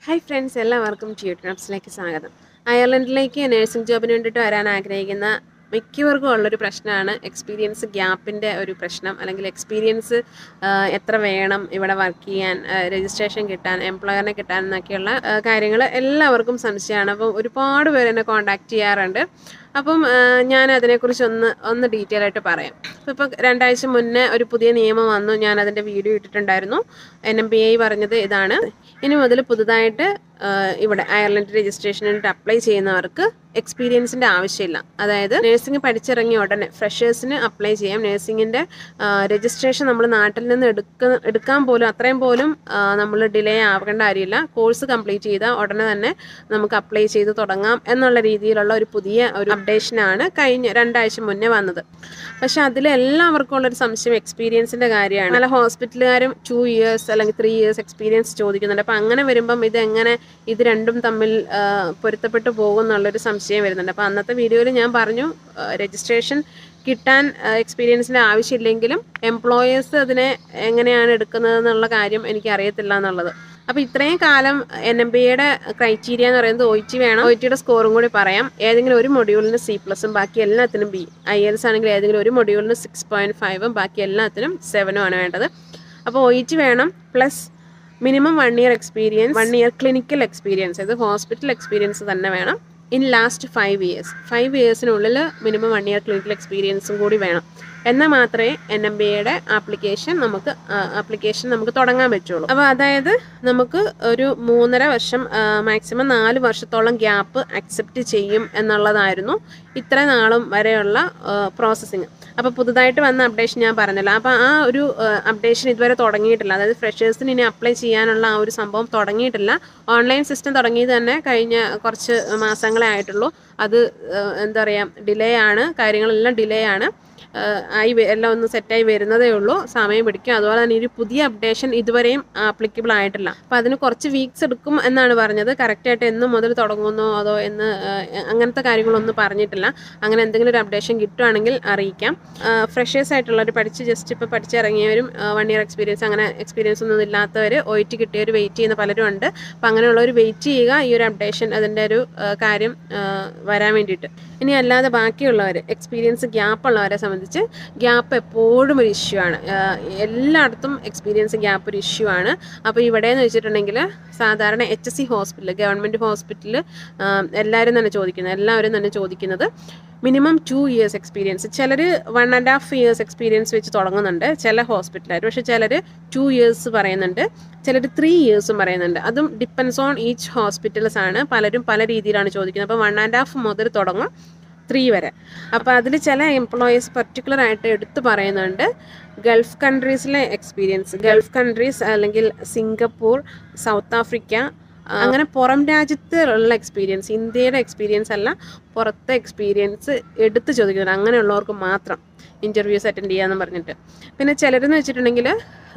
hi friends എല്ലാവർക്കും ട്യൂട്ടോപ്സിലേക്ക് സ്വാഗതം അയർലൻഡിലേക്ക് nursing ജോബിന് വേണ്ടിയിട്ട് വരാൻ ആഗ്രഹിക്കുന്ന മിക്കവർക്കും ഉള്ളൊരു പ്രശ്നമാണ് എക്സ്പീരിയൻസ് ഗ്യാപ്പിൻ്റെ ഒരു പ്രശ്നം അല്ലെങ്കിൽ എക്സ്പീരിയൻസ് എത്ര വേണം ഇവിടെ വർക്ക് ചെയ്യാൻ രജിസ്ട്രേഷൻ കിട്ടാൻ എംപ്ലോയറിനെ കിട്ടാൻ എന്നൊക്കെയുള്ള കാര്യങ്ങൾ എല്ലാവർക്കും സംശയമാണ് അപ്പം ഒരുപാട് പേര് എന്നെ കോൺടാക്ട് ചെയ്യാറുണ്ട് അപ്പം ആ, ഞാൻ അതിനെക്കുറിച്ച് ഒന്ന് ഒന്ന് ഡീറ്റെയിൽ ആയിട്ട് പറയാം അപ്പോൾ ഇപ്പോൾ രണ്ടാഴ്ച മുന്നേ ഒരു പുതിയ നിയമം വന്നു ഞാൻ അതിൻ്റെ വീഡിയോ ഇട്ടിട്ടുണ്ടായിരുന്നു എൻ എം ബി ഐ പറഞ്ഞത് ഇതാണ് ഇനി മുതൽ പുതുതായിട്ട് ആ, ഇവിടെ അയർലൻഡ് രജിസ്ട്രേഷനായിട്ട് അപ്ലൈ ചെയ്യുന്നവർക്ക് എക്സ്പീരിയൻസിൻ്റെ ആവശ്യമില്ല അതായത് നഴ്സിംഗ് പഠിച്ചിറങ്ങിയ ഉടനെ ഫ്രഷേഴ്സിന് അപ്ലൈ ചെയ്യാം നഴ്സിംഗിൻ്റെ രജിസ്ട്രേഷൻ നമ്മൾ നാട്ടിൽ നിന്ന് എടുക്ക എടുക്കാൻ പോലും അത്രയും പോലും നമ്മൾ ഡിലേ ആവേണ്ട കാര്യമില്ല കോഴ്സ് കംപ്ലീറ്റ് ചെയ്താൽ ഉടനെ തന്നെ നമുക്ക് അപ്ലൈ ചെയ്ത് തുടങ്ങാം എന്നുള്ള രീതിയിലുള്ള ഒരു പുതിയ ഒരു അപ്ഡേഷനാണ് കഴിഞ്ഞ രണ്ടാഴ്ച മുന്നേ വന്നത് പക്ഷെ അതിൽ എല്ലാവർക്കും ഉള്ളൊരു സംശയം എക്സ്പീരിയൻസിൻ്റെ കാര്യമാണ് പല ഹോസ്പിറ്റലുകാരും ടു ഇയേഴ്സ് അല്ലെങ്കിൽ ത്രീ ഇയേഴ്സ് എക്സ്പീരിയൻസ് ചോദിക്കുന്നുണ്ട് അപ്പം അങ്ങനെ വരുമ്പം ഇത് എങ്ങനെ ഇത് രണ്ടും തമ്മിൽ ആ, പൊരുത്തപ്പെട്ടു പോകും എന്നുള്ളൊരു സംശയം വരുന്നുണ്ട് അപ്പോൾ അന്നത്തെ വീഡിയോയിൽ ഞാൻ പറഞ്ഞു രജിസ്ട്രേഷൻ കിട്ടാൻ എക്സ്പീരിയൻസിൻ്റെ ആവശ്യമില്ലെങ്കിലും എംപ്ലോയേഴ്സ് അതിനെ എങ്ങനെയാണ് എടുക്കുന്നത് എന്നുള്ള കാര്യം എനിക്ക് അറിയത്തില്ല എന്നുള്ളത് അപ്പോൾ ഇത്രയും കാലം എൻ എം ബി എയുടെ ക്രൈറ്റീരിയ എന്ന് പറയുന്നത് ഒ ടി വേണം ഒ ടിയുടെ സ്കോറും കൂടി പറയാം ഏതെങ്കിലും ഒരു മൊഡ്യൂളിന് സി പ്ലസും ബാക്കി എല്ലാത്തിനും ബി ഐ എൽസ് ആണെങ്കിൽ ഏതെങ്കിലും ഒരു മൊഡ്യൂളിന് സിക്സ് പോയിൻറ്റ് ഫൈവും ബാക്കി എല്ലാത്തിനും സെവനും ആണ് വേണ്ടത് അപ്പോൾ ഒ ടി വേണം plus minimum one year experience one year clinical experience ഇത് ഹോസ്പിറ്റൽ എക്സ്പീരിയൻസ് തന്നെ വേണം in last five years five ഇയേഴ്സിനുള്ളിൽ മിനിമം വൺ ഇയർ ക്ലിനിക്കൽ എക്സ്പീരിയൻസും കൂടി വേണം എന്നാൽ മാത്രമേ എൻ എം ബി എയുടെ ആപ്ലിക്കേഷൻ നമുക്ക് ആപ്ലിക്കേഷൻ നമുക്ക് തുടങ്ങാൻ പറ്റുള്ളൂ അപ്പോൾ അതായത് നമുക്ക് ഒരു മൂന്നര വർഷം മാക്സിമം നാല് വർഷത്തോളം ഗ്യാപ്പ് അക്സെപ്റ്റ് ചെയ്യും എന്നുള്ളതായിരുന്നു ഇത്ര നാളും വരെയുള്ള പ്രോസസ്സിങ് അപ്പോൾ പുതുതായിട്ട് വന്ന അപ്ഡേഷൻ ഞാൻ പറഞ്ഞല്ലോ അപ്പോൾ ആ ഒരു അപ്ഡേഷൻ ഇതുവരെ തുടങ്ങിയിട്ടില്ല അതായത് ഫ്രഷേഴ്സിന് ഇനി അപ്ലൈ ചെയ്യാനുള്ള ആ ഒരു സംഭവം തുടങ്ങിയിട്ടില്ല ഓൺലൈൻ സിസ്റ്റം തുടങ്ങിയത് തന്നെ കഴിഞ്ഞ കുറച്ച് മാസങ്ങളെ ആയിട്ടുള്ളൂ അത് ആ, എന്താ പറയുക ഡിലേ ആണ് കാര്യങ്ങളെല്ലാം ഡിലേ ആണ് ആ, ആയി വ- എല്ലാം ഒന്ന് സെറ്റായി വരുന്നതേ ഉള്ളൂ സമയം പിടിക്കും അതുപോലെ തന്നെ ഒരു പുതിയ അപ്ഡേഷൻ ഇതുവരെയും ആപ്ലിക്കബിൾ ആയിട്ടില്ല അപ്പോൾ അതിന് കുറച്ച് വീക്സ് എടുക്കും എന്നാണ് പറഞ്ഞത് കറക്റ്റായിട്ട് എന്ന് മുതൽ തുടങ്ങുന്നോ അതോ എന്ന് ആ, അങ്ങനത്തെ കാര്യങ്ങളൊന്നും പറഞ്ഞിട്ടില്ല അങ്ങനെ എന്തെങ്കിലും ഒരു അപ്ഡേഷൻ കിട്ടുവാണെങ്കിൽ അറിയിക്കാം ഫ്രഷേഴ്സ് ആയിട്ടുള്ളവർ പഠിച്ച് ജസ്റ്റ് ഇപ്പോൾ പഠിച്ചിറങ്ങിയവരും വൺ ഇയർ എക്സ്പീരിയൻസ് അങ്ങനെ എക്സ്പീരിയൻസ് ഒന്നും ഇല്ലാത്തവർ ഒ ടി കിട്ടിയവർ വെയിറ്റ് ചെയ്യുന്ന പലരും ഉണ്ട് അപ്പോൾ അങ്ങനെയുള്ളവർ വെയിറ്റ് ചെയ്യുക ഈ ഒരു അപ്ഡേഷൻ അതിൻ്റെ ഒരു ആ, കാര്യം ആ, വരാൻ വേണ്ടിയിട്ട് ഇനി അല്ലാതെ ബാക്കിയുള്ളവർ എക്സ്പീരിയൻസ് ഗ്യാപ്പ് ഉള്ളവരെ സംബന്ധിച്ച് ഗ്യാപ്പ് എപ്പോഴും ഒരു ഇഷ്യൂ ആണ് ആ, എല്ലായിടത്തും എക്സ്പീരിയൻസ് ഗ്യാപ്പ് ഒരു ഇഷ്യൂ ആണ് അപ്പോൾ ഇവിടെ എന്ന് വെച്ചിട്ടുണ്ടെങ്കിൽ സാധാരണ H S C hospital government ഹോസ്പിറ്റലിൽ എല്ലാവരും തന്നെ ചോദിക്കുന്നത് എല്ലാവരും തന്നെ ചോദിക്കുന്നത് മിനിമം ടു ഇയേഴ്സ് എക്സ്പീരിയൻസ് ചിലർ one and half years experience വെച്ച് തുടങ്ങുന്നുണ്ട് ചില ഹോസ്പിറ്റലുകാർ പക്ഷേ ചിലർ ടു ഇയേഴ്സ് പറയുന്നുണ്ട് ചിലർ ത്രീ ഇയേഴ്സും പറയുന്നുണ്ട് അതും ഡിപ്പെൻസ് ഓൺ ഈച്ച് ഹോസ്പിറ്റൽസ് ആണ് പലരും പല രീതിയിലാണ് ചോദിക്കുന്നത് അപ്പോൾ വൺ ആൻഡ് ഹാഫ് മുതൽ തുടങ്ങും ത്രീ വരെ അപ്പോൾ അതിൽ ചില എംപ്ലോയീസ് പർട്ടിക്കുലർ ആയിട്ട് എടുത്തു പറയുന്നുണ്ട് ഗൾഫ് കൺട്രീസിലെ എക്സ്പീരിയൻസ് ഗൾഫ് കൺട്രീസ് അല്ലെങ്കിൽ സിംഗപ്പൂർ സൗത്ത് ആഫ്രിക്ക ആ, അങ്ങനെ പുറം രാജ്യത്ത് ഉള്ള എക്സ്പീരിയൻസ് ഇന്ത്യയുടെ എക്സ്പീരിയൻസ് അല്ല പുറത്തെ എക്സ്പീരിയൻസ് എടുത്ത് ചോദിക്കുന്നുണ്ട് അങ്ങനെയുള്ളവർക്ക് മാത്രം ഇൻ്റർവ്യൂസ് അറ്റൻഡ് ചെയ്യാന്ന് പറഞ്ഞിട്ട് പിന്നെ ചിലരെന്ന് വെച്ചിട്ടുണ്ടെങ്കിൽ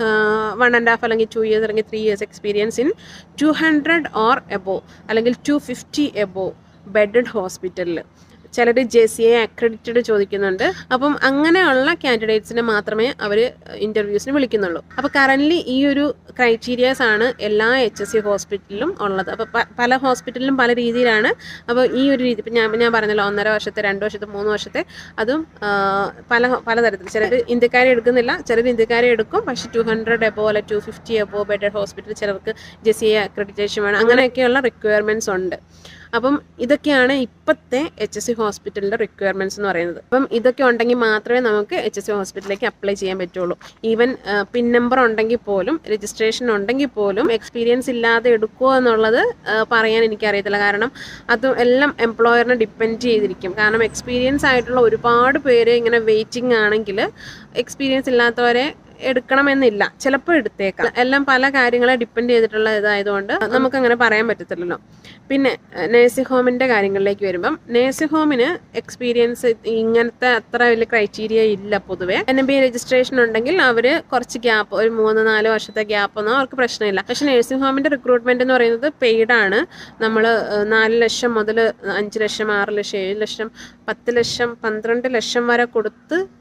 വൺ ആൻഡ് ഹാഫ് അല്ലെങ്കിൽ ടു ഇയേഴ്സ് അല്ലെങ്കിൽ three years experience in two hundred or above അല്ലെങ്കിൽ ടു ഫിഫ്റ്റി എബോ ബെഡഡ് ഹോസ്പിറ്റലിൽ ചിലർ ജെ സി എ അക്രഡിറ്റഡ് ചോദിക്കുന്നുണ്ട് അപ്പം അങ്ങനെയുള്ള കാൻഡിഡേറ്റ്സിനെ മാത്രമേ അവർ ഇൻ്റർവ്യൂസിന് വിളിക്കുന്നുള്ളൂ അപ്പോൾ കറൻ്റ്ലി ഈ ഒരു ക്രൈറ്റീരിയാസ് ആണ് എല്ലാ എച്ച് എസ് സി ഹോസ്പിറ്റലിലും ഉള്ളത് അപ്പോൾ പ- പല ഹോസ്പിറ്റലിലും പല രീതിയിലാണ് അപ്പോൾ ഈ ഒരു രീതി ഇപ്പം ഞാൻ ഞാൻ പറഞ്ഞല്ലോ ഒന്നര വർഷത്തെ രണ്ട് വർഷത്തെ മൂന്ന് വർഷത്തെ അതും ആ, പല പലതരത്തിൽ ചിലർ ഇന്ത്യക്കാരെ എടുക്കുന്നില്ല ചിലർ ഇന്ത്യക്കാരെ എടുക്കും പക്ഷേ ടു ഹൺഡ്രഡ് എബോ അല്ലെ two fifty above bedded hospital ചിലർക്ക് ജെ സി എ അക്രഡിറ്റേഷൻ വേണം അങ്ങനെയൊക്കെയുള്ള റിക്വയർമെൻറ്റ്സ് ഉണ്ട് അപ്പം ഇതൊക്കെയാണ് ഇപ്പോഴത്തെ എച്ച് എസ് സി ഹോസ്പിറ്റലിൻ്റെ റിക്വയർമെൻറ്റ്സ് എന്ന് പറയുന്നത് അപ്പം ഇതൊക്കെ ഉണ്ടെങ്കിൽ മാത്രമേ നമുക്ക് എച്ച് എസ് സി ഹോസ്പിറ്റലിലേക്ക് അപ്ലൈ ചെയ്യാൻ പറ്റുള്ളൂ ഈവൻ പിൻ നമ്പർ ഉണ്ടെങ്കിൽ പോലും രജിസ്ട്രേഷൻ ഉണ്ടെങ്കിൽ പോലും എക്സ്പീരിയൻസ് ഇല്ലാതെ എടുക്കുമോ എന്നുള്ളത് ആ, പറയാൻ എനിക്കറിയത്തില്ല കാരണം അത് എല്ലാം എംപ്ലോയറിനെ ഡിപ്പെൻഡ് ചെയ്തിരിക്കും കാരണം എക്സ്പീരിയൻസ് ആയിട്ടുള്ള ഒരുപാട് പേര് ഇങ്ങനെ വെയിറ്റിംഗ് ആണെങ്കിൽ എക്സ്പീരിയൻസ് ഇല്ലാത്തവരെ എടുക്കണമെന്നില്ല ചിലപ്പോൾ എടുത്തേക്കാം എല്ലാം പല കാര്യങ്ങളെ ഡിപ്പെൻഡ് ചെയ്തിട്ടുള്ള ഇതായതുകൊണ്ട് നമുക്കങ്ങനെ പറയാൻ പറ്റത്തില്ലല്ലോ പിന്നെ നേഴ്സിംഗ് ഹോമിൻ്റെ കാര്യങ്ങളിലേക്ക് വരുമ്പം നേഴ്സിംഗ് ഹോമിന് എക്സ്പീരിയൻസ് ഇങ്ങനത്തെ അത്ര വലിയ ക്രൈറ്റീരിയ ഇല്ല പൊതുവേ എൻ എം ബി രജിസ്ട്രേഷൻ ഉണ്ടെങ്കിൽ അവർ കുറച്ച് ഗ്യാപ്പ് ഒരു മൂന്ന് നാല് വർഷത്തെ ഗ്യാപ്പ് ഒന്നും അവർക്ക് പ്രശ്നമില്ല പക്ഷേ നേഴ്സിംഗ് ഹോമിൻ്റെ റിക്രൂട്ട്മെൻറ്റ് എന്ന് പറയുന്നത് പെയ്ഡ് ആണ് നമ്മൾ നാല് ലക്ഷം മുതൽ അഞ്ച് ലക്ഷം ആറ് ലക്ഷം ഏഴ് ലക്ഷം പത്ത് ലക്ഷം പന്ത്രണ്ട് ലക്ഷം വരെ കൊടുത്ത്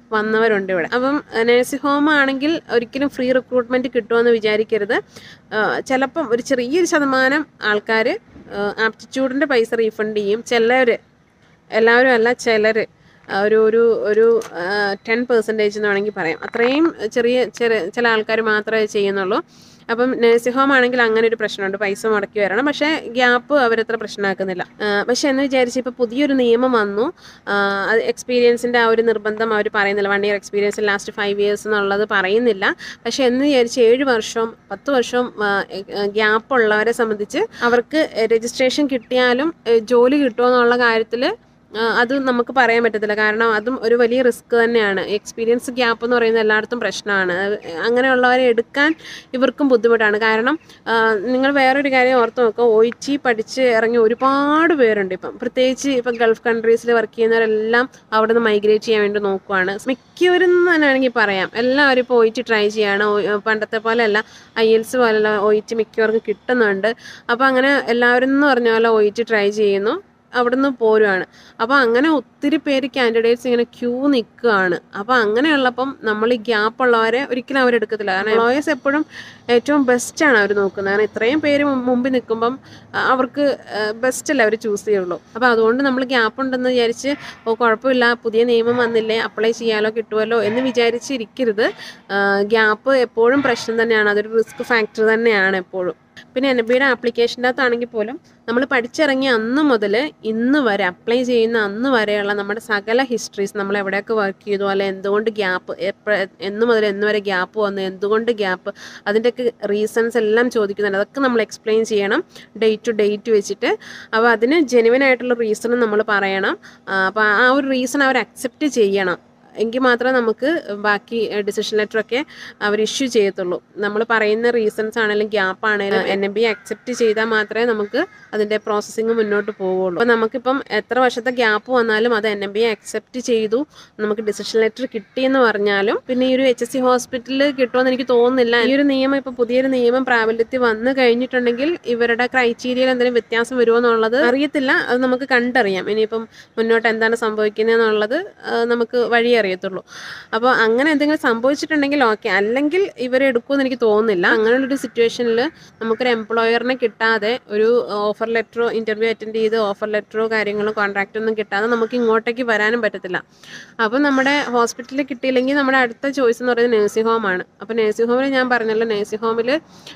വന്നവരുണ്ട് ഇവിടെ അപ്പം നഴ്സിംഗ് ഹോം ആണെങ്കിൽ ഒരിക്കലും ഫ്രീ റിക്രൂട്ട്മെൻറ്റ് കിട്ടുമെന്ന് വിചാരിക്കരുത് ചിലപ്പം ഒരു ചെറിയൊരു ശതമാനം ആൾക്കാർ ആപ്റ്റിറ്റ്യൂഡിൻ്റെ പൈസ റീഫണ്ട് ചെയ്യും ചിലർ എല്ലാവരും അല്ല ചിലർ ഒരു ഒരു ഒരു ടെൻ പെർസെൻറ്റേജ് എന്ന് വേണമെങ്കിൽ പറയാം അത്രയും ചെറിയ ചെറിയ ചില ആൾക്കാർ മാത്രമേ ചെയ്യുന്നുള്ളൂ അപ്പം നഴ്സിംഗ് ഹോം ആണെങ്കിൽ അങ്ങനെ ഒരു പ്രശ്നമുണ്ട് പൈസ മുടക്കി വരണം പക്ഷേ ഗ്യാപ്പ് അവരത്ര പ്രശ്നമാക്കുന്നില്ല ആ, പക്ഷെ എന്ന് വിചാരിച്ച് ഇപ്പോൾ പുതിയൊരു നിയമം വന്നു ആ, അത് എക്സ്പീരിയൻസിൻ്റെ ആ ഒരു നിർബന്ധം അവർ പറയുന്നില്ല one year experience last five years എന്നുള്ളത് പറയുന്നില്ല പക്ഷെ എന്ന് വിചാരിച്ച് ഏഴ് വർഷവും പത്ത് വർഷവും ഗ്യാപ്പ് ഉള്ളവരെ സംബന്ധിച്ച് അവർക്ക് രജിസ്ട്രേഷൻ കിട്ടിയാലും ഏ, ജോലി കിട്ടുമോ എന്നുള്ള കാര്യത്തിൽ അത് നമുക്ക് പറയാൻ പറ്റത്തില്ല കാരണം അതും ഒരു വലിയ റിസ്ക് തന്നെയാണ് എക്സ്പീരിയൻസ് ഗ്യാപ്പ് എന്ന് പറയുന്നത് എല്ലായിടത്തും പ്രശ്നമാണ് അത് അങ്ങനെയുള്ളവരെ എടുക്കാൻ ഇവർക്കും ബുദ്ധിമുട്ടാണ് കാരണം ആ, നിങ്ങൾ വേറൊരു കാര്യം ഓർത്ത് നോക്കുക ഒ ടി പഠിച്ച് ഇറങ്ങിയ ഒരുപാട് പേരുണ്ട് ഇപ്പം പ്രത്യേകിച്ച് ഇപ്പം ഗൾഫ് കൺട്രീസിൽ വർക്ക് ചെയ്യുന്നവരെല്ലാം അവിടെ നിന്ന് മൈഗ്രേറ്റ് ചെയ്യാൻ വേണ്ടി നോക്കുവാണ് മിക്കവരും എന്ന് തന്നെ വേണമെങ്കിൽ പറയാം എല്ലാവരും ഇപ്പോൾ ഒ ടി ട്രൈ ചെയ്യാണ് ഒ- പണ്ടത്തെ പോലെയല്ല ഐ എൽസ് പോലെയുള്ള ഒ ടി മിക്കവർക്കും കിട്ടുന്നുണ്ട് അപ്പോൾ അങ്ങനെ എല്ലാവരും എന്ന് പറഞ്ഞ പോലെ ഒ ടി ട്രൈ ചെയ്യുന്നു അവിടുന്ന് പോരുവാണ് അപ്പോൾ അങ്ങനെ ഒത്തിരി പേര് കാൻഡിഡേറ്റ്സ് ഇങ്ങനെ ക്യൂ നിൽക്കുകയാണ് അപ്പോൾ അങ്ങനെയുള്ളപ്പം നമ്മൾ ഈ ഗ്യാപ്പ് ഉള്ളവരെ ഒരിക്കലും അവരെടുക്കത്തില്ല കാരണം എംപ്ലോയേഴ്സ് എപ്പോഴും ഏറ്റവും ബെസ്റ്റാണ് അവർ നോക്കുന്നത് കാരണം ഇത്രയും പേര് മു- മുമ്പിൽ നിൽക്കുമ്പം ആ, അവർക്ക് ബെസ്റ്റ് അല്ല അവർ ചൂസ് ചെയ്യുള്ളൂ അപ്പോൾ അതുകൊണ്ട് നമ്മൾ ഗ്യാപ്പ് ഉണ്ടെന്ന് വിചാരിച്ച് ഓ കുഴപ്പമില്ല പുതിയ നിയമം വന്നില്ലേ അപ്ലൈ ചെയ്യാലോ കിട്ടുമല്ലോ എന്ന് വിചാരിച്ചിരിക്കരുത് ഗ്യാപ്പ് എപ്പോഴും പ്രശ്നം തന്നെയാണ് അതൊരു റിസ്ക് ഫാക്ടർ തന്നെയാണ് എപ്പോഴും പിന്നെ എൻ ബിയുടെ ആപ്ലിക്കേഷൻ്റെ അകത്താണെങ്കിൽ പോലും നമ്മൾ പഠിച്ചിറങ്ങിയ അന്ന് മുതൽ ഇന്ന് വരെ അപ്ലൈ ചെയ്യുന്ന അന്ന് വരെയുള്ള നമ്മുടെ സകല ഹിസ്റ്ററീസ് നമ്മൾ എവിടെയൊക്കെ വർക്ക് ചെയ്തു അല്ലെ എന്തുകൊണ്ട് ഗ്യാപ്പ് എപ്പോൾ എന്ന് മുതൽ എന്ന് വരെ ഗ്യാപ്പ് വന്നു എന്തുകൊണ്ട് ഗ്യാപ്പ് അതിൻ്റെയൊക്കെ റീസൺസ് എല്ലാം ചോദിക്കുന്നുണ്ട് അതൊക്കെ നമ്മൾ എക്സ്പ്ലെയിൻ ചെയ്യണം ഡേറ്റ് ടു ഡേറ്റ് വെച്ചിട്ട് അപ്പോൾ അതിന് ജെനുവിൻ ആയിട്ടുള്ള റീസണും നമ്മൾ പറയണം അപ്പോൾ ആ ഒരു റീസൺ അവർ അക്സെപ്റ്റ് ചെയ്യണം എങ്കിൽ മാത്രമേ നമുക്ക് ബാക്കി ഡിസിഷൻ ലെറ്റർ ഒക്കെ അവർ ഇഷ്യൂ ചെയ്യത്തുള്ളൂ നമ്മൾ പറയുന്ന റീസൺസ് ആണെങ്കിലും ഗ്യാപ്പ് ആണെങ്കിലും എൻ എം ബി അക്സെപ്റ്റ് ചെയ്താൽ മാത്രമേ നമുക്ക് അതിൻ്റെ പ്രോസസ്സിങ് മുന്നോട്ട് പോവുള്ളൂ അപ്പോൾ നമുക്കിപ്പം എത്ര വർഷത്തെ ഗ്യാപ്പ് വന്നാലും അത് എൻ എം ബി അക്സെപ്റ്റ് ചെയ്തു നമുക്ക് ഡിസിഷൻ ലെറ്റർ കിട്ടിയെന്ന് പറഞ്ഞാലും പിന്നെ ഈ ഒരു എച്ച് എസ് സി ഹോസ്പിറ്റലിൽ കിട്ടുമെന്ന് എനിക്ക് തോന്നുന്നില്ല ഈ ഒരു നിയമം ഇപ്പോൾ പുതിയൊരു നിയമം പ്രാബല്യത്തിൽ വന്നു കഴിഞ്ഞിട്ടുണ്ടെങ്കിൽ ഇവരുടെ ക്രൈറ്റീരിയയിൽ എന്തെങ്കിലും വ്യത്യാസം വരുമോ എന്നുള്ളത് അറിയത്തില്ല അത് നമുക്ക് കണ്ടറിയാം ഇനിയിപ്പം മുന്നോട്ട് എന്താണ് സംഭവിക്കുന്നത് എന്നുള്ളത് ആ, നമുക്ക് വഴി അറിയത്തുള്ളൂ അപ്പോൾ അങ്ങനെ എന്തെങ്കിലും സംഭവിച്ചിട്ടുണ്ടെങ്കിൽ ഓക്കെ അല്ലെങ്കിൽ ഇവരെ എടുക്കുമെന്ന് എനിക്ക് തോന്നുന്നില്ല അങ്ങനെയുള്ളൊരു സിറ്റുവേഷനിൽ നമുക്കൊരു എംപ്ലോയറിനെ കിട്ടാതെ ഒരു ഓഫർ ലെറ്ററോ ഇൻ്റർവ്യൂ അറ്റൻഡ് ചെയ്ത് ഓഫർ ലെറ്ററോ കാര്യങ്ങളോ കോൺട്രാക്റ്റ് ഒന്നും കിട്ടാതെ നമുക്ക് ഇങ്ങോട്ടേക്ക് വരാനും പറ്റത്തില്ല അപ്പം നമ്മുടെ ഹോസ്പിറ്റലിൽ കിട്ടിയില്ലെങ്കിൽ നമ്മുടെ അടുത്ത ചോയ്സ് എന്ന് പറയുന്നത് നഴ്സിംഗ് ഹോമാണ് അപ്പോൾ നഴ്സിംഗ് ഹോമിൽ ഞാൻ പറഞ്ഞല്ലോ നഴ്സിംഗ് ഹോമിൽ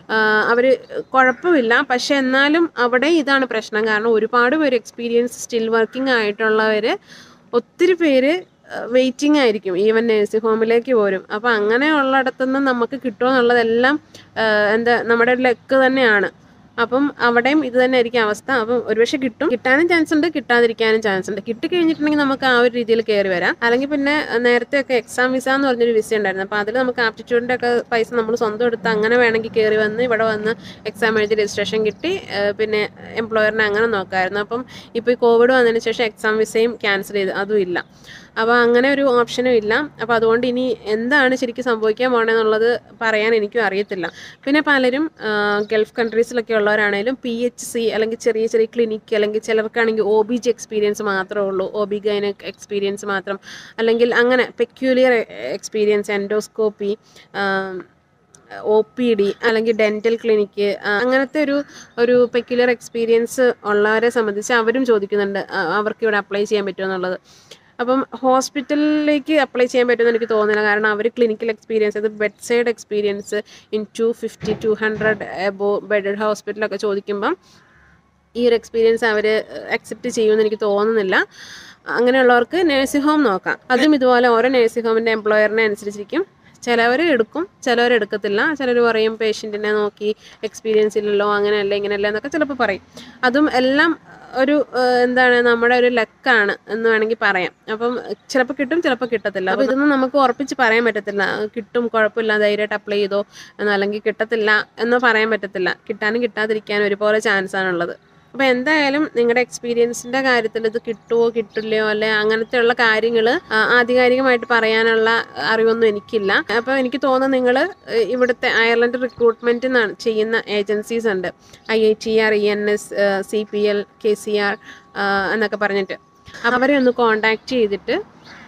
അവർ കുഴപ്പമില്ല പക്ഷെ എന്നാലും അവിടെ ഇതാണ് പ്രശ്നം കാരണം ഒരുപാട് പേര് എക്സ്പീരിയൻസ് സ്റ്റിൽ വർക്കിംഗ് ആയിട്ടുള്ളവർ ഒത്തിരി പേര് വെയിറ്റിംഗ് ആയിരിക്കും ഈവൻ നഴ്സിംഗ് ഹോമിലേക്ക് പോരും അപ്പോൾ അങ്ങനെയുള്ളിടത്തുനിന്ന് നമുക്ക് കിട്ടുമോ എന്നുള്ളതെല്ലാം ആ, എന്താ നമ്മുടെ ലക്ക് തന്നെയാണ് അപ്പം അവിടെയും ഇത് തന്നെ ആയിരിക്കും അവസ്ഥ അപ്പം ഒരുപക്ഷെ കിട്ടും കിട്ടാനും ചാൻസ് ഉണ്ട് കിട്ടാതിരിക്കാനും ചാൻസ് ഉണ്ട് കിട്ടി കഴിഞ്ഞിട്ടുണ്ടെങ്കിൽ നമുക്ക് ആ ഒരു രീതിയിൽ കയറി വരാം അല്ലെങ്കിൽ പിന്നെ നേരത്തെ ഒക്കെ എക്സാം വിസ എന്ന് പറഞ്ഞൊരു വിസ ഉണ്ടായിരുന്നു അപ്പോൾ അതിൽ നമുക്ക് ആപ്റ്റിറ്റ്യൂഡിൻ്റെ ഒക്കെ പൈസ നമ്മൾ സ്വന്തം എടുത്ത് അങ്ങനെ വേണമെങ്കിൽ കയറി വന്ന് ഇവിടെ വന്ന് എക്സാം എഴുതി രജിസ്ട്രേഷൻ കിട്ടി ആ, പിന്നെ എംപ്ലോയറിനെ അങ്ങനെ നോക്കാമായിരുന്നു അപ്പം ഇപ്പോൾ ഈ കോവിഡ് വന്നതിന് ശേഷം എക്സാം വിസയും ക്യാൻസൽ ചെയ്ത് അതും ഇല്ല അപ്പോൾ അങ്ങനെ ഒരു ഓപ്ഷനും ഇല്ല അപ്പോൾ അതുകൊണ്ട് ഇനി എന്താണ് ശരിക്കും സംഭവിക്കാൻ പോകണമെന്നുള്ളത് പറയാൻ എനിക്കും അറിയത്തില്ല പിന്നെ പലരും ആ, ഗൾഫ് കൺട്രീസിലൊക്കെ ഉള്ളവരാണേലും പി എച്ച് സി അല്ലെങ്കിൽ ചെറിയ ചെറിയ ക്ലിനിക്ക് അല്ലെങ്കിൽ ചിലർക്കാണെങ്കിൽ ഒ ബി ജി എക്സ്പീരിയൻസ് മാത്രമേ ഉള്ളൂ ഒ ബി ഗൈനക് എക്സ്പീരിയൻസ് മാത്രം അല്ലെങ്കിൽ അങ്ങനെ peculiar experience endoscopy O P D അല്ലെങ്കിൽ ഡെൻറ്റൽ ക്ലിനിക്ക് അങ്ങനത്തെ ഒരു ഒരു പെക്യുലർ എക്സ്പീരിയൻസ് ഉള്ളവരെ സംബന്ധിച്ച് അവരും ചോദിക്കുന്നുണ്ട് ആ, അവർക്ക് ഇവിടെ അപ്ലൈ ചെയ്യാൻ പറ്റുമോ എന്നുള്ളത് അപ്പം ഹോസ്പിറ്റലിലേക്ക് അപ്ലൈ ചെയ്യാൻ പറ്റുമെന്ന് എനിക്ക് തോന്നുന്നില്ല കാരണം അവർ ക്ലിനിക്കൽ എക്സ്പീരിയൻസ് അത് bed side experience in two fifty two hundred above bedded ഹോസ്പിറ്റലൊക്കെ ചോദിക്കുമ്പം ഈ ഒരു എക്സ്പീരിയൻസ് അവർ അക്സെപ്റ്റ് ചെയ്യുമെന്ന് എനിക്ക് തോന്നുന്നില്ല അങ്ങനെയുള്ളവർക്ക് നഴ്സിംഗ് ഹോം നോക്കാം അതും ഇതുപോലെ ഓരോ നഴ്സിംഗ് ഹോമിൻ്റെ എംപ്ലോയറിനെ അനുസരിച്ചിരിക്കും ചിലവർ എടുക്കും ചിലവർ എടുക്കത്തില്ല ചിലർ പറയും പേഷ്യൻറ്റിനെ നോക്കി എക്സ്പീരിയൻസ് ഇല്ലല്ലോ അങ്ങനെയല്ല ഇങ്ങനെയല്ല എന്നൊക്കെ ചിലപ്പോൾ പറയും അതും എല്ലാം ഒരു ഏഹ്, എന്താണ് നമ്മുടെ ഒരു ലക്കാണ് എന്ന് വേണമെങ്കിൽ പറയാം അപ്പം ചിലപ്പോൾ കിട്ടും ചിലപ്പോൾ കിട്ടത്തില്ല അപ്പോൾ ഇതൊന്നും നമുക്ക് ഉറപ്പിച്ച് പറയാൻ പറ്റത്തില്ല കിട്ടും കുഴപ്പമില്ല ധൈര്യമായിട്ട് അപ്ലൈ ചെയ്തോ എന്നോ അല്ലെങ്കിൽ കിട്ടത്തില്ല എന്നോ പറയാൻ പറ്റത്തില്ല കിട്ടാനും കിട്ടാതിരിക്കാനും ഒരുപോലെ ചാൻസ് ആണുള്ളത് അപ്പോൾ എന്തായാലും നിങ്ങളുടെ എക്സ്പീരിയൻസിൻ്റെ കാര്യത്തിൽ ഇത് കിട്ടുമോ കിട്ടില്ലയോ അല്ലെ അങ്ങനത്തെ ഉള്ള കാര്യങ്ങൾ ആധികാരികമായിട്ട് പറയാനുള്ള അറിവൊന്നും എനിക്കില്ല അപ്പോൾ എനിക്ക് തോന്നുന്നു നിങ്ങൾ ഇവിടുത്തെ അയർലൻഡ് റിക്രൂട്ട്മെൻറ്റ് ചെയ്യുന്ന ഏജൻസീസ് ഉണ്ട് I I T R E N S C P L K C R എന്നൊക്കെ പറഞ്ഞിട്ട് അവരെ ഒന്ന് കോണ്ടാക്ട് ചെയ്തിട്ട്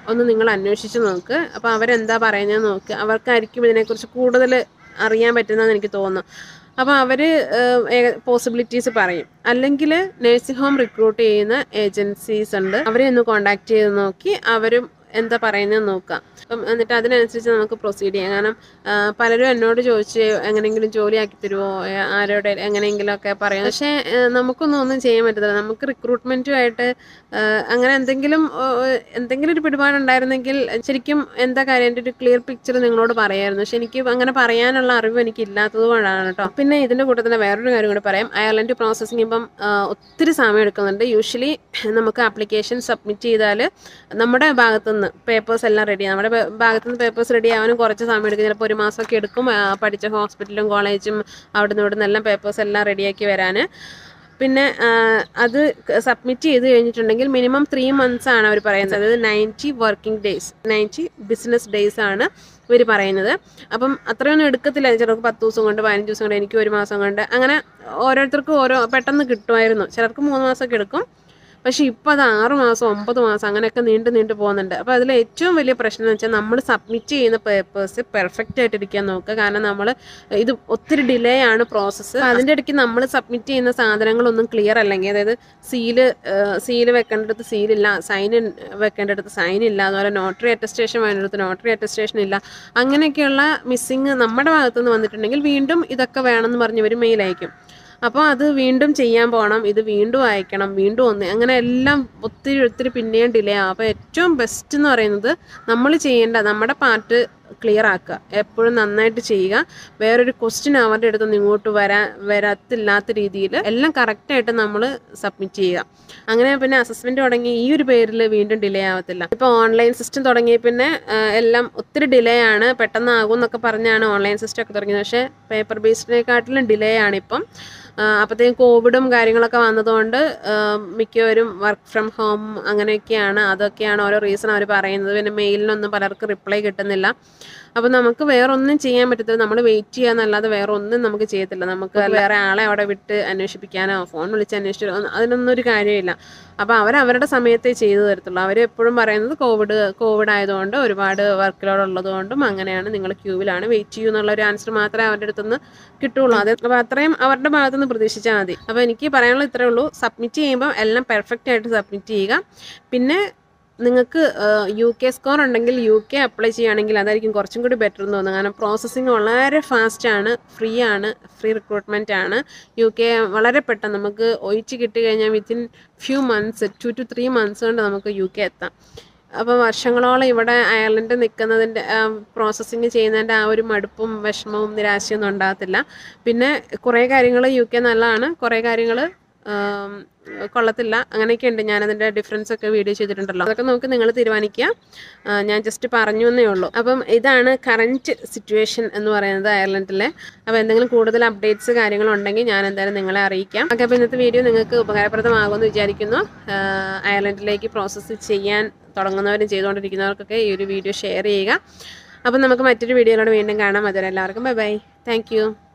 ഒന്ന് നിങ്ങൾ അന്വേഷിച്ച് നോക്ക് അപ്പോൾ അവരെന്താ പറയുന്നത് നോക്ക് അവർക്കായിരിക്കും ഇതിനെക്കുറിച്ച് കൂടുതൽ അറിയാൻ പറ്റുന്നതെന്ന് എനിക്ക് തോന്നുന്നു അപ്പോൾ അവർ പോസിബിലിറ്റീസ് പറയും അല്ലെങ്കിൽ നേഴ്സിംഗ് ഹോം റിക്രൂട്ട് ചെയ്യുന്ന ഏജൻസീസ് ഉണ്ട് അവരെ ഒന്ന് കോണ്ടാക്ട് ചെയ്ത് നോക്കി അവരും എന്താ പറയുന്നത് നോക്കാം അപ്പം എന്നിട്ട് അതിനനുസരിച്ച് നമുക്ക് പ്രൊസീഡ് ചെയ്യാം കാരണം ആ, പലരും എന്നോട് ചോദിച്ച് എങ്ങനെയെങ്കിലും ജോലിയാക്കി തരുമോ ആരോടെ എങ്ങനെയെങ്കിലുമൊക്കെ പറയും പക്ഷേ ആ, നമുക്കൊന്നും ഒന്നും ചെയ്യാൻ പറ്റത്തില്ല നമുക്ക് റിക്രൂട്ട്മെൻറ്റുമായിട്ട് അങ്ങനെ എന്തെങ്കിലും ആ, എന്തെങ്കിലും ഒരു പിടിപാടുണ്ടായിരുന്നെങ്കിൽ ശരിക്കും എന്താ കാര്യം എൻ്റെ ഒരു ക്ലിയർ പിക്ചർ നിങ്ങളോട് പറയായിരുന്നു പക്ഷെ എനിക്ക് അങ്ങനെ പറയാനുള്ള അറിവ് എനിക്ക് ഇല്ലാത്തത് കൊണ്ടാണ് കേട്ടോ പിന്നെ ഇതിൻ്റെ കൂട്ടത്തിൽ വേറൊരു കാര്യം കൂടി പറയാം അയർലൻഡ് പ്രോസസ്സിങ് ഇപ്പം ആ, ഒത്തിരി സമയം എടുക്കുന്നുണ്ട് യൂഷ്വലി നമുക്ക് ആപ്ലിക്കേഷൻ സബ്മിറ്റ് ചെയ്താൽ നമ്മുടെ ഭാഗത്തുനിന്ന് പേപ്പേഴ്സ് എല്ലാം റെഡി നമ്മുടെ ഭ- ഭാഗത്തുനിന്ന് പേപ്പേഴ്സ് റെഡി ആവാനും കുറച്ച് സമയം എടുക്കും ചിലപ്പോൾ ഒരു മാസമൊക്കെ എടുക്കും ആ, പഠിച്ച ഹോസ്പിറ്റലും കോളേജും അവിടുന്ന് ഇവിടുന്ന് എല്ലാം പേപ്പേഴ്സ് എല്ലാം റെഡിയാക്കി വരാൻ പിന്നെ ആ, അത് സബ്മിറ്റ് ചെയ്ത് കഴിഞ്ഞിട്ടുണ്ടെങ്കിൽ മിനിമം ത്രീ മന്ത്സ് ആണ് അവർ പറയുന്നത് അതായത് ninety working days ninety business days ആണ് ഇവർ പറയുന്നത് അപ്പം അത്രയൊന്നും എടുക്കത്തില്ല ചിലർക്ക് പത്ത് ദിവസം കൊണ്ട് പതിനഞ്ച് ദിവസം കൊണ്ട് എനിക്ക് ഒരു മാസം കൊണ്ട് അങ്ങനെ ഓരോരുത്തർക്കും ഓരോ പെട്ടെന്ന് കിട്ടുമായിരുന്നു ചിലർക്ക് മൂന്ന് മാസമൊക്കെ എടുക്കും പക്ഷെ ഇപ്പം അത് ആറ് മാസം ഒമ്പത് മാസം അങ്ങനെയൊക്കെ നീണ്ടു നീണ്ടു പോകുന്നുണ്ട് അപ്പോൾ അതിൽ ഏറ്റവും വലിയ പ്രശ്നം എന്ന് വെച്ചാൽ നമ്മൾ സബ്മിറ്റ് ചെയ്യുന്ന പേപ്പേഴ്സ് പെർഫെക്റ്റ് ആയിട്ട് ഇരിക്കാൻ നോക്കുക കാരണം നമ്മൾ ഇത് ഒത്തിരി ഡിലേ ആണ് പ്രോസസ്സ് അതിൻ്റെ ഇടയ്ക്ക് നമ്മൾ സബ്മിറ്റ് ചെയ്യുന്ന സാധനങ്ങളൊന്നും ക്ലിയർ അല്ലെങ്കിൽ അതായത് സീല് സീല് വെക്കേണ്ടടുത്ത് സീലില്ല സൈൻ വെക്കേണ്ടടുത്ത് സൈൻ ഇല്ല അതുപോലെ നോട്ടറി അറ്റസ്റ്റേഷൻ വേണ്ടിടത്ത് നോട്ടറി അറ്റസ്റ്റേഷൻ ഇല്ല അങ്ങനെയൊക്കെയുള്ള മിസ്സിങ് നമ്മുടെ ഭാഗത്തുനിന്ന് വന്നിട്ടുണ്ടെങ്കിൽ വീണ്ടും ഇതൊക്കെ വേണമെന്ന് പറഞ്ഞ് ഇവർ മെയിൽ അയക്കും അപ്പോൾ അത് വീണ്ടും ചെയ്യാൻ പോകണം ഇത് വീണ്ടും അയക്കണം വീണ്ടും ഒന്ന് അങ്ങനെ എല്ലാം ഒത്തിരി ഒത്തിരി പിന്നെയും ഡിലേ ആവും അപ്പോൾ ഏറ്റവും ബെസ്റ്റ് എന്ന് പറയുന്നത് നമ്മൾ ചെയ്യേണ്ട നമ്മുടെ പാർട്ട് ക്ലിയർ ആക്കുക എപ്പോഴും നന്നായിട്ട് ചെയ്യുക വേറൊരു ക്വസ്റ്റ്യൻ അവരുടെ അടുത്ത് ഇങ്ങോട്ട് വരാൻ വരത്തില്ലാത്ത രീതിയിൽ എല്ലാം കറക്റ്റായിട്ട് നമ്മൾ സബ്മിറ്റ് ചെയ്യുക അങ്ങനെ പിന്നെ അസസ്മെന്റ് തുടങ്ങി ഈ ഒരു പേരിൽ വീണ്ടും ഡിലേ ആവത്തില്ല ഇപ്പോൾ ഓൺലൈൻ സിസ്റ്റം തുടങ്ങിയ പിന്നെ ആ, എല്ലാം ഒത്തിരി ഡിലേ ആണ് പെട്ടെന്ന് ആകും എന്നൊക്കെ പറഞ്ഞാണ് ഓൺലൈൻ സിസ്റ്റം ഒക്കെ തുടങ്ങിയത് പക്ഷേ പേപ്പർ ബേസ്ഡിനെക്കാട്ടിലും ഡിലേ ആണ് ഇപ്പം അപ്പോഴത്തേക്കും കോവിഡും കാര്യങ്ങളൊക്കെ വന്നതുകൊണ്ട് ആ, മിക്കവരും വർക്ക് ഫ്രം ഹോം അങ്ങനെയൊക്കെയാണ് അതൊക്കെയാണ് ഓരോ റീസൺ അവർ പറയുന്നത് പിന്നെ മെയിലിനൊന്നും പലർക്കും റിപ്ലൈ കിട്ടുന്നില്ല അപ്പോൾ നമുക്ക് വേറെ ഒന്നും ചെയ്യാൻ പറ്റത്തില്ല നമ്മൾ വെയിറ്റ് ചെയ്യാന്നല്ലാതെ വേറെ ഒന്നും നമുക്ക് ചെയ്യത്തില്ല നമുക്ക് വേറെ ആളെ അവിടെ വിട്ട് അന്വേഷിപ്പിക്കാനോ ഫോൺ വിളിച്ച് അന്വേഷിച്ചോ ഒന്നും- അതിനൊന്നും ഒരു കാര്യമില്ല അപ്പോൾ അവർ അവരുടെ സമയത്തേ ചെയ്തു തരത്തുള്ളൂ അവർ എപ്പോഴും പറയുന്നത് കോവിഡ് കോവിഡ് ആയതുകൊണ്ട് ഒരുപാട് വർക്ക് ലോഡ് ഉള്ളതുകൊണ്ടും അങ്ങനെയാണ് നിങ്ങൾ ക്യൂവിലാണ് വെയിറ്റ് ചെയ്യൂ എന്നുള്ള ഒരു ആൻസർ മാത്രമേ അവരുടെ അടുത്തുനിന്ന് കിട്ടുള്ളൂ അത് അപ്പോൾ അത്രയും അവരുടെ ഭാഗത്തുനിന്ന് പ്രതീക്ഷിച്ചാൽ മതി അപ്പോൾ എനിക്ക് പറയാനുള്ളത് ഇത്രയേ ഉള്ളൂ സബ്മിറ്റ് ചെയ്യുമ്പോൾ എല്ലാം പെർഫെക്റ്റ് ആയിട്ട് സബ്മിറ്റ് ചെയ്യുക പിന്നെ നിങ്ങൾക്ക് യു കെ സ്കോർ ഉണ്ടെങ്കിൽ യു കെ അപ്ലൈ ചെയ്യുകയാണെങ്കിൽ അതായിരിക്കും കുറച്ചും കൂടി ബെറ്റർ എന്ന് തോന്നുന്നു കാരണം പ്രോസസ്സിങ് വളരെ ഫാസ്റ്റ് ആണ് ഫ്രീ ആണ് ഫ്രീ റിക്രൂട്ട്മെൻ്റ് ആണ് യു കെ വളരെ പെട്ടെന്ന് നമുക്ക് ഒഴിച്ച് കിട്ടി കഴിഞ്ഞാൽ within few months two two three months കൊണ്ട് നമുക്ക് യു കെ എത്താം അപ്പോൾ വർഷങ്ങളോളം ഇവിടെ അയർലൻഡ് നിൽക്കുന്നതിൻ്റെ പ്രോസസ്സിങ് ചെയ്യുന്നതിൻ്റെ ആ ഒരു മടുപ്പും വിഷമവും നിരാശയൊന്നും ഉണ്ടാകത്തില്ല പിന്നെ കുറേ കാര്യങ്ങൾ യു കെ നല്ലതാണ് കുറേ കാര്യങ്ങൾ കൊള്ളത്തില്ല അങ്ങനെയൊക്കെ ഉണ്ട് ഞാനതിൻ്റെ ഡിഫറൻസ് ഒക്കെ വീഡിയോ ചെയ്തിട്ടുണ്ടല്ലോ അതൊക്കെ നോക്കി നിങ്ങൾ തീരുമാനിക്കുക ആ, ഞാൻ ജസ്റ്റ് പറഞ്ഞു എന്നേ ഉള്ളൂ അപ്പം ഇതാണ് കറൻറ്റ് സിറ്റുവേഷൻ എന്ന് പറയുന്നത് അയർലൻഡിലെ അപ്പോൾ എന്തെങ്കിലും കൂടുതൽ അപ്ഡേറ്റ്സ് കാര്യങ്ങളുണ്ടെങ്കിൽ ഞാൻ എന്തായാലും നിങ്ങളെ അറിയിക്കാം ഓക്കെ അപ്പോൾ ഇന്നത്തെ വീഡിയോ നിങ്ങൾക്ക് ഉപകാരപ്രദമാകുമെന്ന് വിചാരിക്കുന്നു ആ, അയർലൻഡിലേക്ക് പ്രോസസ്സ് ചെയ്യാൻ തുടങ്ങുന്നവരും ചെയ്തുകൊണ്ടിരിക്കുന്നവർക്കൊക്കെ ഈ ഒരു വീഡിയോ ഷെയർ ചെയ്യുക അപ്പം നമുക്ക് മറ്റൊരു വീഡിയോയിലൂടെ വീണ്ടും കാണാം അതുവരെ എല്ലാവർക്കും ബൈ ബൈ താങ്ക്